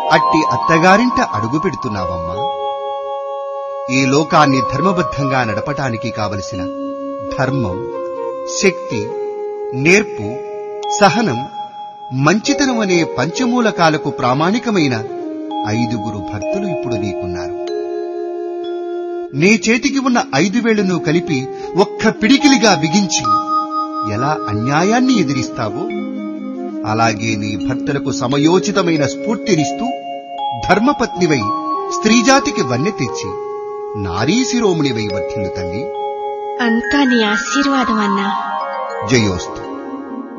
అట్టి అత్తగారింట అడుగు పెడుతున్నావమ్మా ఈ లోకాన్ని ధర్మబద్ధంగా నడపటానికి కావలసిన ధర్మం శక్తి నేర్పు సహనం మంచితనం అనే పంచమూలకాలకు ప్రామాణికమైన ఐదుగురు భర్తలు ఇప్పుడు నీకున్నారు నీ చేతికి ఉన్న ఐదు వేళ్లను కలిపి ఒక్క పిడికిలిగా బిగించి ఎలా అన్యాయాన్ని ఎదిరిస్తావో అలాగే నీ భర్తలకు సమయోచితమైన స్ఫూర్తినిస్తూ ధర్మపత్నివై స్త్రీజాతికి వన్నె తెచ్చి నారీ శిరోమునివై వర్ధిల్లు తల్లి అంతా నీ ఆశీర్వాదం అన్నా జయోస్తు